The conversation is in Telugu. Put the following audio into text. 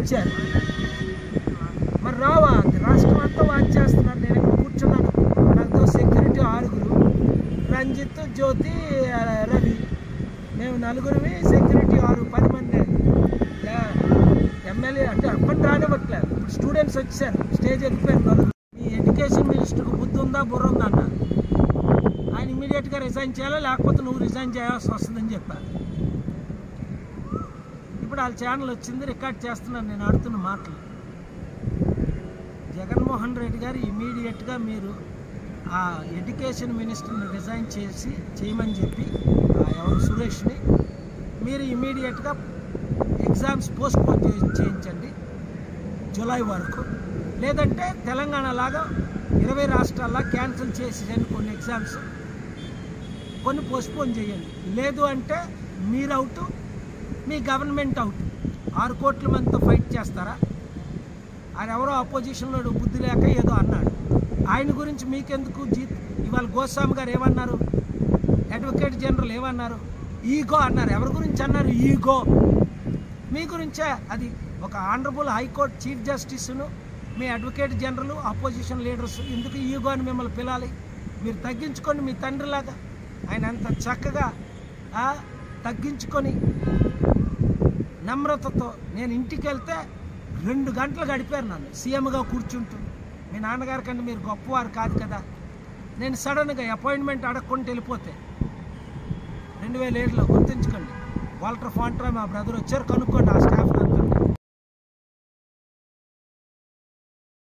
ఇచ్చారు మరి రావా రాష్ట్రం అంతా వాచ్ చేస్తున్నారు నేను ఇక్కడ కూర్చున్నాను నాతో సెక్యూరిటీ ఆరుగురు రంజిత్ జ్యోతి ఆ, రవి మేము నలుగురివి సెక్యూరిటీ ఆరు పది మంది యా- ఎమ్మెల్యే అంటే అప్పటి రానివ్వట్లేదు ఇప్పుడు స్టూడెంట్స్ వచ్చారు స్టేజ్ ఎక్కిపోయారు నలుగురు మీ ఎడ్యుకేషన్ మినిస్టర్కి బుద్ధి ఉందా బుర్ర ఉందా అన్న ఆయన ఇమీడియట్గా రిజైన్ చేయాలా లేకపోతే నువ్వు రిజైన్ చేయాల్సి వస్తుందని చెప్పారు ఇప్పుడు వాళ్ళ ఛానల్ వచ్చింది రికార్డ్ చేస్తున్నాను నేను ఆడుతున్న మాటలు జగన్మోహన్ రెడ్డి గారు ఇమీడియట్గా మీరు ఆ ఎడ్యుకేషన్ మినిస్టర్ని రిజైన్ చేసి చేయమని చెప్పి ఆ ఎవరు సురేష్ని మీరు ఇమీడియట్గా ఎగ్జామ్స్ పోస్ట్ పోన్ చేయించండి జూలై వరకు లేదంటే తెలంగాణ లాగా ఇరవై రాష్ట్రాల్లో క్యాన్సిల్ చేసేయండి కొన్ని ఎగ్జామ్స్ కొన్ని పోస్ట్పోన్ చేయండి లేదు అంటే మీరు అవుట్ మీ గవర్నమెంట్ అవుట్ ఆరు కోట్ల మందితో ఫైట్ చేస్తారా ఆయన ఎవరో అపోజిషన్లో బుద్ధి లేక ఏదో అన్నాడు ఆయన గురించి మీకెందుకు జీత్ ఇవాళ గోస్వామి గారు ఏమన్నారు అడ్వకేట్ జనరల్ ఏమన్నారు ఈగో అన్నారు ఎవరి గురించి అన్నారు ఈగో మీ గురించే అది ఒక ఆనరబుల్ హైకోర్టు చీఫ్ జస్టిస్ను మీ అడ్వకేట్ జనరల్ అపోజిషన్ లీడర్స్ ఎందుకు ఈగో అని మిమ్మల్ని పిలాలి మీరు తగ్గించుకొని మీ తండ్రిలాగా ఆయన అంత చక్కగా ఆ, తగ్గించుకొని నమ్రతతో నేను ఇంటికి వెళ్తే రెండు గంటలు గడిపారు నన్ను సీఎంగా కూర్చుంటూ మీ నాన్నగారి కంటే మీరు గొప్పవారు కాదు కదా నేను సడన్గా అపాయింట్మెంట్ అడగకుండా వెళ్ళిపోతే రెండు వేల ఏడులో గుర్తుంచుకోండి వాల్టర్ ఫాంట్రా మా బ్రదర్ వచ్చారు కనుక్కోండి ఆ స్టాఫ్